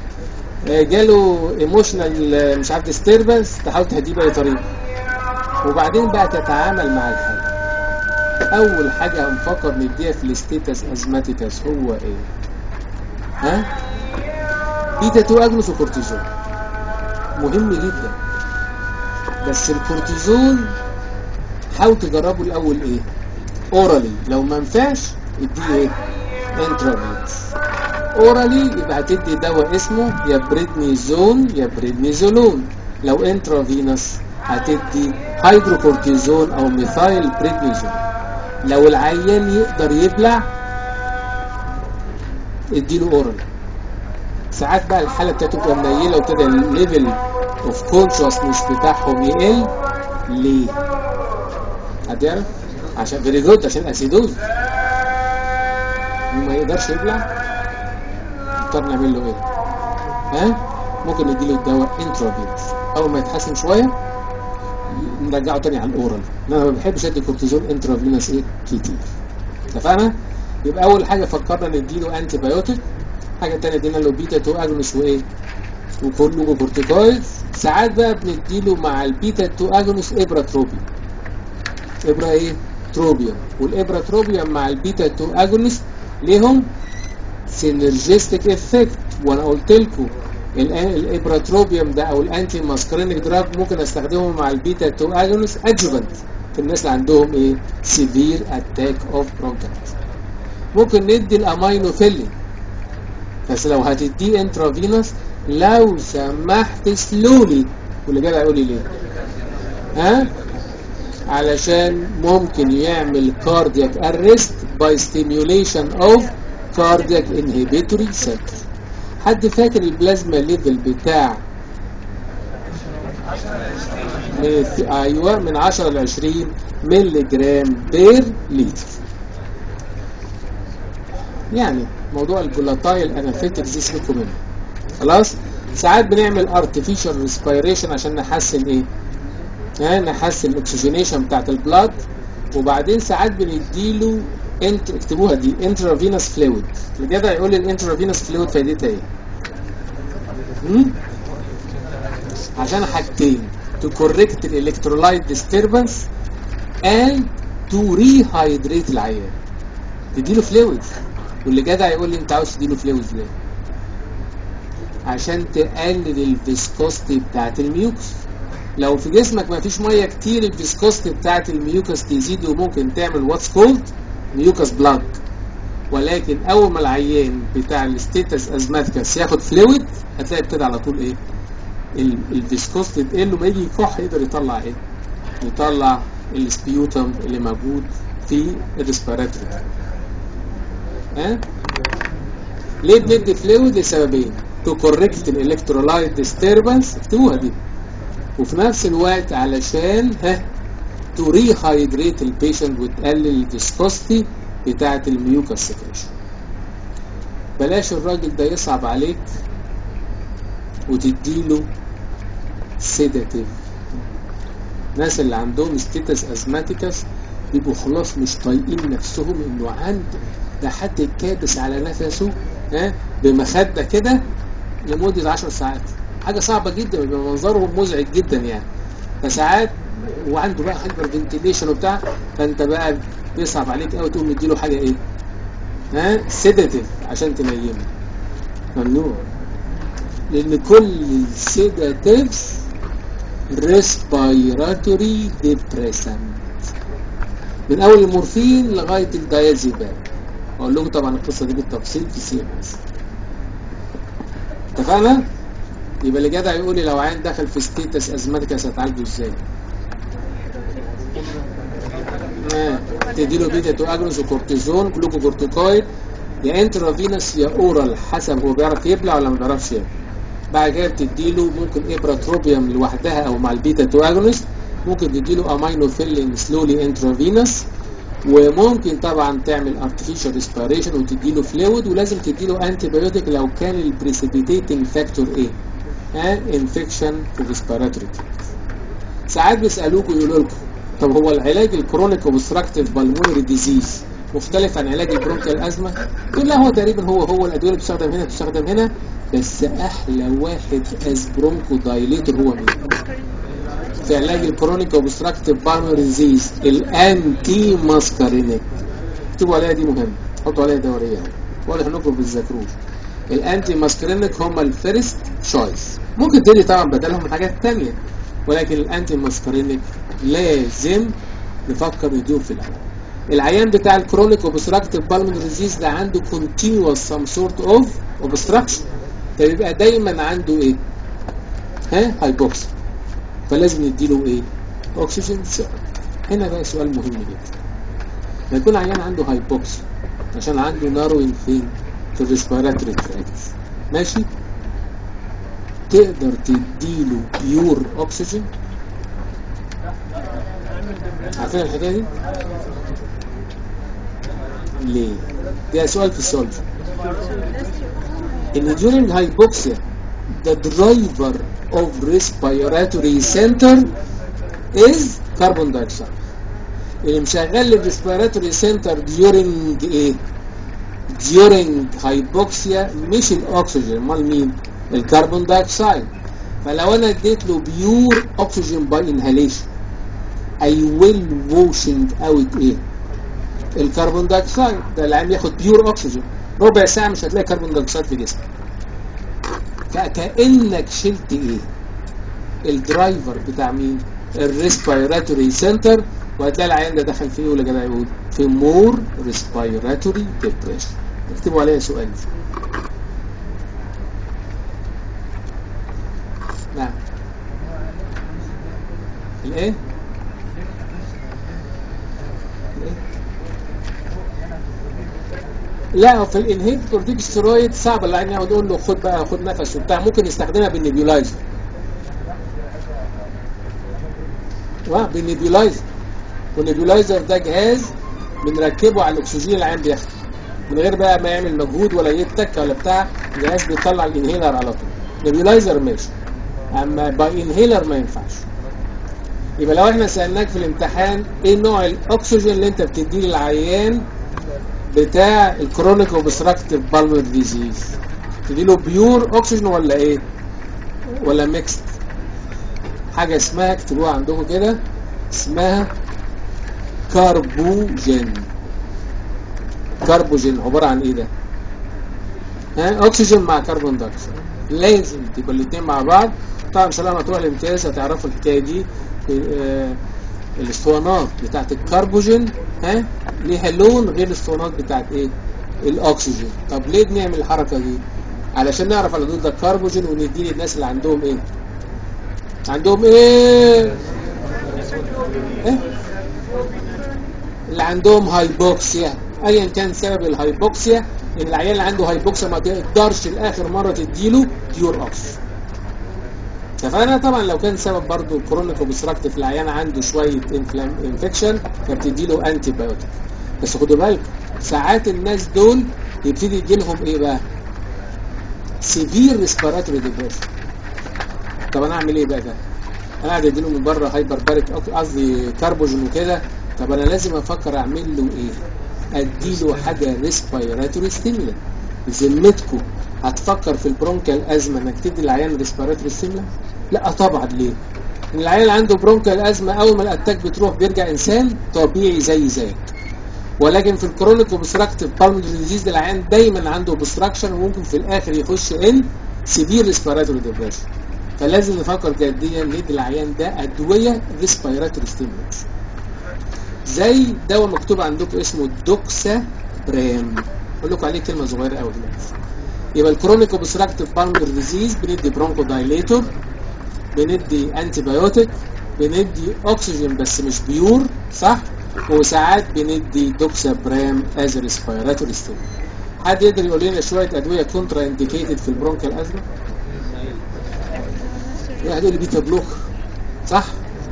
آه، جاله ايموشنال مش عارف ديستربنس تحاول تهديه باي طريقه وبعدين بقى تتعامل مع الحاله اول حاجه هنفكر نديها في الستيتس ازماتيكس هو ايه ها بيتا 2 اجنس وكورتيزون مهم جدا بس الكورتيزون حاول تجربه الاول ايه اورالي لو ما نفعش اديه ايه انترافينس اورالي يبقى هتدي دواء اسمه يا بريدنيزون يا بريدنيزولون لو انترافينس هتدي هيدروكورتيزون او ميثايل بريدنيزون لو العيان يقدر يبلع اديله اورال ساعات بقى الحاله بتاعته تبقى منيله وابتدى الليفل اوف كونشسنس بتاعهم يقل ليه؟ حد يعرف؟ عشان فيري جود عشان اسيدوز وما يقدرش يبلع نضطر نعمل له ايه؟ ها؟ ممكن نديله الدواء انترافينس اول ما يتحسن شويه نرجعه تاني على الاورال انا ما بحبش ادي كورتيزون انترافينس ايه كتير اتفقنا؟ يبقى اول حاجه فكرنا نديله انتي بايوتيك حاجه تانية ادينا له بيتا 2 اجونس وايه؟ وكله كورتيكويد ساعات بقى بنديله مع البيتا 2 اجونس ابراتروبيوم ابره ايه؟ تروبيوم والابراتروبيوم مع البيتا 2 اجونس ليهم سينرجيستيك افكت وانا قلت لكم الابراتروبيوم ده او الانتي ماسكرينيك دراج ممكن استخدمه مع البيتا 2 اجونس ادجوفنت في الناس اللي عندهم ايه؟ سيفير اتاك اوف برونكايتس ممكن ندي الامينوفيلين بس لو هتديه انترافينوس لو سمحت سلولي واللي جاي يقول لي ليه ها علشان ممكن يعمل كاردياك ارست باي ستيميوليشن اوف كاردياك انهبيتوري سنتر حد فاكر البلازما ليفل بتاع من ايوه من 10 ل 20 مللي جرام بير لتر يعني موضوع الفولاتايل انافيتك دي سيبكم منه خلاص ساعات بنعمل ارتفيشال ريسبيريشن عشان نحسن ايه ها نحسن الاكسجينيشن بتاعت البلاد وبعدين ساعات بنديله انت اكتبوها دي انترافينوس فلويد الجدع يقول لي الانترافينوس فلويد فايدتها ايه هم؟ عشان حاجتين to correct الالكترولايت disturbance and to rehydrate العيان تديله فلويد واللي جدع يقول لي انت عاوز تديله فلويد ليه عشان تقلل الفيسكوستي بتاعت الميوكس لو في جسمك ما فيش ميه كتير الفيسكوستي بتاعت الميوكس تزيد وممكن تعمل واتس كولد ميوكس بلاك ولكن اول ما العيان بتاع الستيتس ازماتيكس ياخد فلويد هتلاقي ابتدى على طول ايه ال- الفيسكوستي تقل وما يجي يكح يقدر يطلع ايه يطلع السبيوتم اللي موجود في الريسبيراتوري ها ليه بندي فلويد لسببين تو كوركت الالكترولايت ديستربنس اكتبوها دي وفي نفس الوقت علشان ها تو ريهايدريت البيشنت وتقلل الفيسكوستي بتاعه الميوكس سكريشن بلاش الراجل ده يصعب عليك وتديله سيداتيف الناس اللي عندهم ستيتس ازماتيكس بيبقوا خلاص مش طايقين نفسهم انه عنده ده حد كابس على نفسه ها بمخده كده لمده 10 ساعات حاجه صعبه جدا بيبقى منظرهم مزعج جدا يعني فساعات وعنده بقى هايبر فنتيليشن وبتاع فانت بقى بيصعب عليك قوي تقوم مديله حاجه ايه؟ ها سيداتيف عشان تنيمه ممنوع لان كل السيداتيفز ريسبيراتوري ديبريسنت من اول المورفين لغايه الدايازيبام اقول لكم طبعا القصه دي بالتفصيل في سي ام اس اتفقنا يبقى اللي جدع يقول لي لو عيان دخل في ستيتس ازماتيكس هتعالجه ازاي آه. تديله بيتا تو اجنوس وكورتيزون جلوكوكورتيكويد يا انترافينوس يا اورال حسب هو بيعرف يبلع ولا ما بيعرفش يبلع بعد كده بتديله ممكن ابراتروبيوم لوحدها او مع البيتا تو اجونست ممكن تديله امينوفيلين سلولي انترافينوس وممكن طبعا تعمل ارتفيشال ريسبيريشن وتديله فلويد ولازم تديله انتي بايوتيك لو كان البريسيبيتيتنج فاكتور ايه؟ ها انفكشن في الريسبيراتوري ساعات بيسالوكوا يقولوا لكم طب هو العلاج الكرونيك اوبستراكتيف بالمونري ديزيز مختلف عن علاج البرونكيال ازمه؟ تقول لا هو تقريبا هو هو الادويه اللي بتستخدم هنا بتستخدم هنا بس احلى واحد از برونكو دايليتور هو مين في علاج الكرونيك اوبستراكتيف بالمر ديزيز الانتي ماسكارينيك اكتبوا عليها دي مهمه حطوا عليها دوريه واضح انكم ما بتذاكروش الانتي ماسكارينيك هم الفيرست تشويس ممكن تدي طبعا بدلهم حاجات تانية ولكن الانتي ماسكارينيك لازم نفكر نديهم في الاول العيان بتاع الكرونيك اوبستراكتيف بالمر ديزيز ده عنده كونتينوس سم سورت اوف اوبستراكشن فبيبقى دايما عنده ايه ها هايبوكسيا فلازم نديله ايه اكسجين ثيرابي هنا بقى سؤال مهم جدا ما يكون عيان عنده هايبوكسيا عشان عنده ناروين فين في الريسبيراتوري تراكت ماشي تقدر تديله بيور اكسجين عارفين الحكايه دي ليه ده سؤال في السؤال ان during hypoxia the driver of respiratory center is carbon dioxide اللي مشغل الريسبيراتوري سنتر during ايه during hypoxia مش الاكسجين امال مين الكربون دايوكسيد فلو انا اديت له بيور اكسجين باي انهاليشن اي ويل ووشنج اوت ايه الكربون دايوكسيد ده العيان ياخد بيور اكسجين ربع ساعه مش هتلاقي كربون دايوكسيد في جسمك فكانك شلت ايه الدرايفر بتاع مين الريسبيراتوري سنتر وهتلاقي العيان ده دخل في ايه ولا جدع يقول في مور ريسبيراتوري ديبريشن اكتبوا عليها سؤال نعم الايه لا في الانهيب كورتيكوستيرويد صعب العين يقعد يقول له خد بقى خد نفس وبتاع ممكن يستخدمها بالنيبيولايزر اه بالنيبيولايزر والنيبيولايزر ده جهاز بنركبه على الاكسجين اللي العين بياخده من غير بقى ما يعمل مجهود ولا يتك ولا بتاع الجهاز بيطلع الانهيلر على طول نيبيولايزر ماشي اما باي انهيلر ما ينفعش يبقى لو احنا سالناك في الامتحان ايه نوع الاكسجين اللي انت بتديه للعيان بتاع الكرونيك اوبستراكتيف بالمر ديزيز تديله بيور اكسجين ولا ايه ولا ميكست حاجه اسمها اكتبوها عندكم كده اسمها كاربوجين كاربوجين عباره عن ايه ده ها اكسجين مع كربون دايوكسيد لازم تبقى الاثنين مع بعض طبعا ان شاء الله لما تروح الامتياز هتعرفوا الحكايه دي آه الاسطوانات بتاعت الكربوجين ها ليها لون غير الاسطوانات بتاعت ايه الاكسجين طب ليه بنعمل الحركه دي علشان نعرف على دول ده كربوجين ونديه للناس اللي عندهم ايه عندهم ايه ايه اللي عندهم هايبوكسيا ايا كان سبب الهايبوكسيا ان العيان اللي عنده هايبوكسيا ما تقدرش لاخر مره تديله بيور اوكسجين فانا طبعا لو كان سبب برضه كرونيك اوبستراكتيف العيان عنده شويه انفكشن فبتدي له انتي بايوتيك بس خدوا بالكم ساعات الناس دول يبتدي يجي لهم ايه بقى؟ سيفير ريسبيراتوري ديبريشن طب انا اعمل ايه بقى ده؟ انا قاعد اديله من بره هايبر باريك قصدي كاربوجين وكده طب انا لازم افكر اعمل له ايه؟ اديله حاجه ريسبيراتوري ستيمولانت ذمتكم هتفكر في البرونكال ازمه انك تدي العيان ريسبيراتوري ستيمولانت؟ لا طبعا ليه؟ ان العيان اللي عنده برونكال ازمه اول ما الاتاك بتروح بيرجع انسان طبيعي زي زيك ولكن في الكرونيك اوبستراكتيف بالمونري ديزيز العيان دايما عنده اوبستراكشن وممكن في الاخر يخش ان سيفير ريسبيراتوري ديبريشن فلازم نفكر جديا ندي العيان ده ادويه ريسبيراتوري ستيمولانت زي دواء مكتوب عندكم اسمه دوكسا برام اقول لكم عليه كلمه صغيره قوي دلوقتي يبقى الكرونيك اوبستراكتيف بالمونري ديزيز بندي برونكو دايليتور بندي انتي بايوتيك بندي اكسجين بس مش بيور صح وساعات بندي دوكسا برام از ريسبيراتوري ستيمولانت حد يقدر يقول لنا شويه ادويه كونترا انديكيتد في البرونكال ازمه واحد يقول لي بيتا بلوكر صح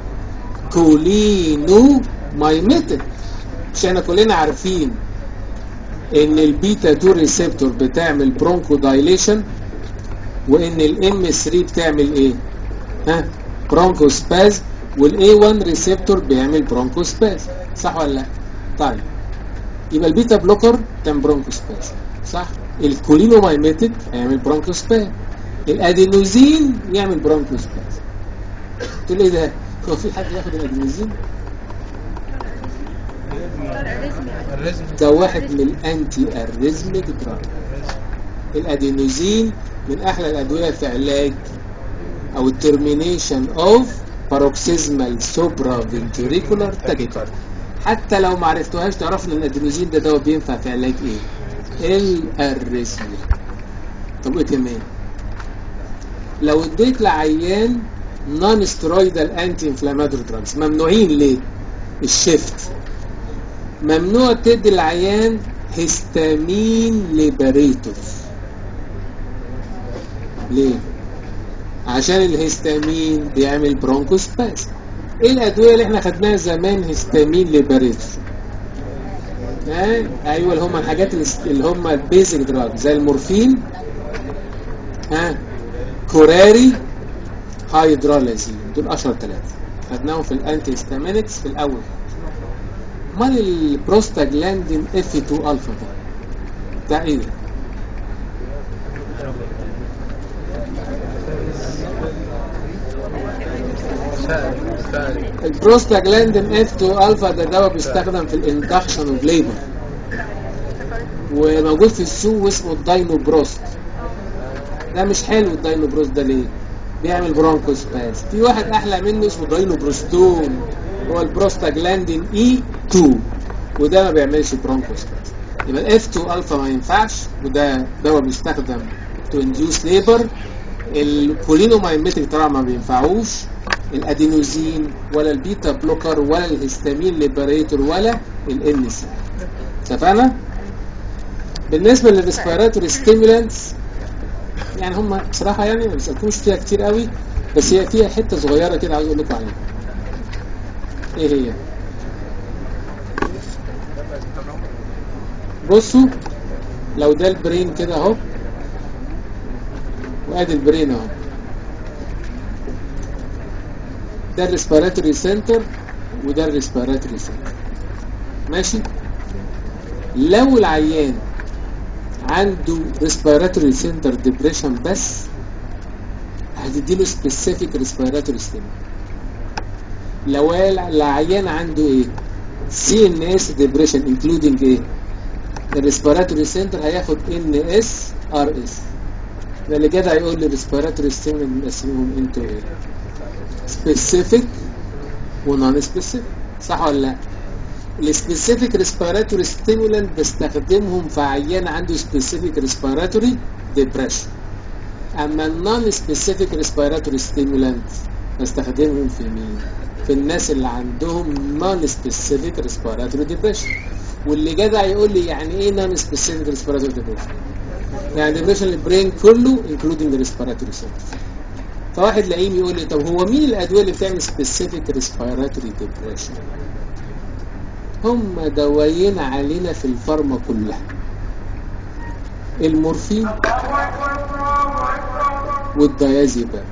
كولينو مايميتك مش احنا كلنا عارفين ان البيتا 2 ريسبتور بتعمل برونكو دايليشن وان الام 3 بتعمل ايه ها برونكو سباز والاي 1 ريسبتور بيعمل برونكو سباز صح ولا لا طيب يبقى البيتا بلوكر بتعمل برونكو سباز صح الكولينومايميتيك هيعمل برونكوسبام الادينوزين يعمل برونكوسبام تقول لي ايه ده هو في حد ياخد الادينوزين الرزم ده واحد من الانتي اريزميك دراج الادينوزين من احلى الادويه في علاج او الترمينيشن اوف باروكسيزمال سوبرا فينتوريكولار تاكيكارد حتى لو ما عرفتوهاش تعرف ان الادينوزين ده دواء بينفع في علاج ايه الاريزميا طب ايه كمان لو اديت لعيان نون سترويدال انتي انفلاماتوري دراجز ممنوعين ليه الشيفت ممنوع تدي العيان هيستامين ليبريتور ليه عشان الهيستامين بيعمل برونكوسباس ايه الادويه اللي احنا خدناها زمان هيستامين ليبريتور ها ايوه اللي هم الحاجات اللي- اللي هم البيزك دراج زي المورفين ها كوراري هايدرالازين دول اشهر ثلاثه خدناهم في الانتي هيستامينكس في الاول امال البروستاجلاندين اف 2 الفا ده بتاع ايه ده؟ سائل سائل البروستاجلاندين اف 2 الفا ده دواء بيستخدم في الاندكشن اوف ليبر وموجود في السوق واسمه الداينو بروست ده مش حلو الداينو بروست ده ليه؟ بيعمل برونكوسباس في واحد احلى منه اسمه داينو بروستون هو البروستاجلاندين اي 2 وده ما بيعملش برونكوسباس يبقى الاف 2 الفا ما ينفعش وده دواء بيستخدم تو انديوس ليبر الكولينومايميتيك طبعا ما بينفعوش الادينوزين ولا البيتا بلوكر ولا الهستامين ليبريتور ولا الان سي اتفقنا بالنسبه للريسبيراتوري ستيمولانتس يعني هم بصراحه يعني ما بيسالكوش فيها كتير قوي بس هي فيها حته صغيره كده عاوز اقول لكم عليها ايه هي بصوا لو ده البرين كده اهو وادي البرين اهو ده الريسبيراتوري سنتر وده الريسبيراتوري سنتر ماشي لو العيان عنده ريسبيراتوري سنتر ديبريشن بس هتديله سبيسيفيك ريسبيراتوري ستيم لو العيان عنده ايه سي ان اس ديبريشن انكلودنج ايه الريسبيراتوري سنتر هياخد ان اس ار اس ده اللي كده هيقول لي ريسبيراتوري ستيم بنقسمهم انتوا ايه سبيسيفيك ونون سبيسيفيك صح ولا لا السبيسيفيك ريسبيراتوري ستيمولانت بستخدمهم في عيان عنده سبيسيفيك ريسبيراتوري ديبريشن اما النون سبيسيفيك ريسبيراتوري ستيمولانت بستخدمهم في مين في الناس اللي عندهم نون سبيسيفيك ريسبيراتوري ديبريشن واللي جدع يقول لي يعني ايه نون سبيسيفيك ريسبيراتوري ديبريشن يعني ديبريشن البرين كله انكلودنج ريسبيراتوري سنتر فواحد لاقيني يقول لي طب هو مين الادويه اللي بتعمل سبيسيفيك ريسبيراتوري ديبريشن هم دوايين علينا في الفارما كلها المورفين والديازيبام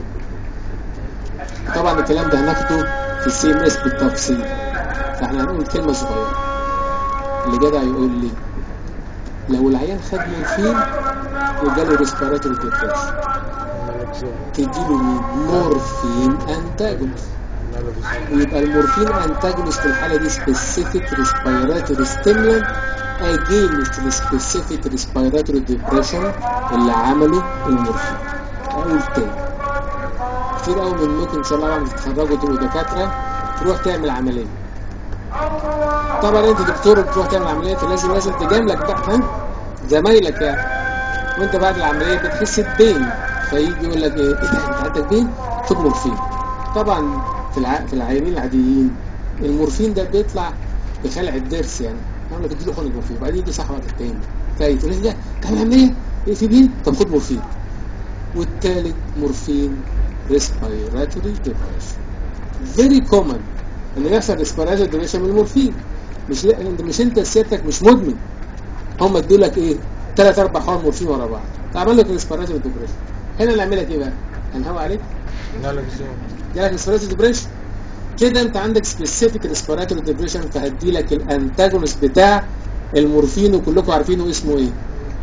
طبعا الكلام ده هناخده في السي ام اس بالتفصيل فاحنا هنقول كلمه صغيره اللي جدع يقول لي لو العيان خد مورفين وجاله ريسبيراتوري ديبريشن تديله مين؟ مورفين انتاجونست ويبقى المورفين انتاجونست في الحاله دي سبيسيفيك ريسبيراتوري ستيمولانت اجينست السبيسيفيك ريسبيراتوري ديبريشن اللي عمله المورفين اقول تاني كتير قوي منكم ان شاء الله بعد ما تتخرجوا تبقوا دكاتره تروح تعمل عمليه طبعا انت دكتور بتروح تعمل عمليه فلازم لازم تجاملك بقى فاهم زمايلك يعني وانت بعد العمليه بتحس ببين فيجي يقول لك ايه ايه ده انت عندك بين خد مورفين طبعا في الع... في العيانين العاديين المورفين ده بيطلع بخلع الضرس يعني اقول لك اديله حقن مورفين وبعدين يجي صاحبك التاني تالت يقول لك لا تعمل عمليه ايه في بين طب خد مورفين والتالت مورفين ريسبيراتوري ديبريشن فيري كومن ان يحصل ريسبيراتوري ديبريشن من المورفين مش لا انت مش انت سيادتك مش مدمن هم ادوا لك ايه ثلاث اربع حقن مورفين ورا بعض تعمل لك ريسبيراتوري ديبريشن هنا نعمل لك ايه بقى؟ هنهوى عليك نالكزون جالك ريسبيراتوري ديبريشن كده انت عندك سبيسيفيك ريسبيراتوري ديبريشن فهدي لك الانتاجونست بتاع المورفين وكلكم عارفينه اسمه ايه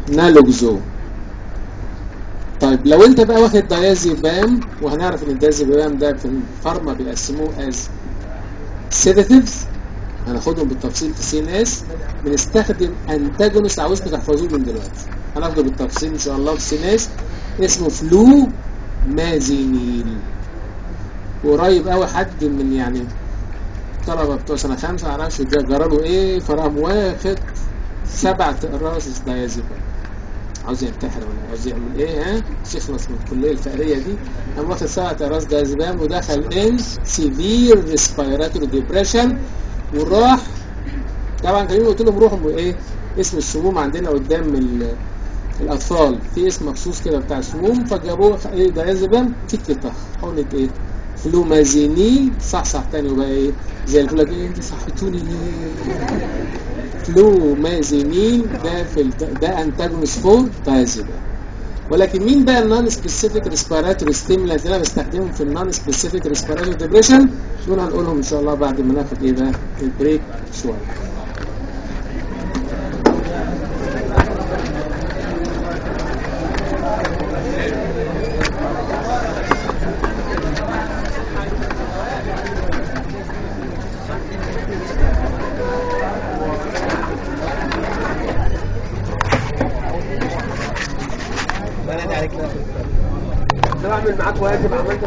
نالوكزون طيب لو انت بقى واخد دايازيبام وهنعرف ان الدايازيبام ده في الفارما بيقسموه از سيداتيفز هناخدهم بالتفصيل في سي ان اس بنستخدم انتاجونست عاوزكم تحفظوه من دلوقتي هناخده بالتفصيل ان شاء الله في سي ان اس اسمه فلو مازينيل قريب قوي حد من يعني الطلبه بتوع سنه خمسه معرفش ده جراله ايه فراهم واخد سبع اقراص دايازيبام عاوز ينتحر ولا عاوز يعمل ايه ها يخلص من الكليه الفقريه دي قام واخد سبع اقراص دايازيبام ودخل ان سيفير ريسبيراتوري ديبريشن وراح طبعا كانوا قلت لهم روحوا ايه اسم السموم عندنا قدام ال- الاطفال في اسم مخصوص كده بتاع السموم فجابوه ايه دايازيبام تيك طخ حقنه ايه فلومازينيل صح صح تاني وبقى ايه زي الفل ايه انت صحتوني ليه فلومازينيل ده في ال- ده انتاجونس فور دايازيبام ولكن مين بقى النون سبيسيفيك ريسبيراتوري ستيمولانت اللي انا بستخدمهم في النون سبيسيفيك ريسبيراتوري ديبريشن دول هنقولهم ان شاء الله بعد ما ناخد ايه بقى البريك شويه بعمل معاك واجب عملت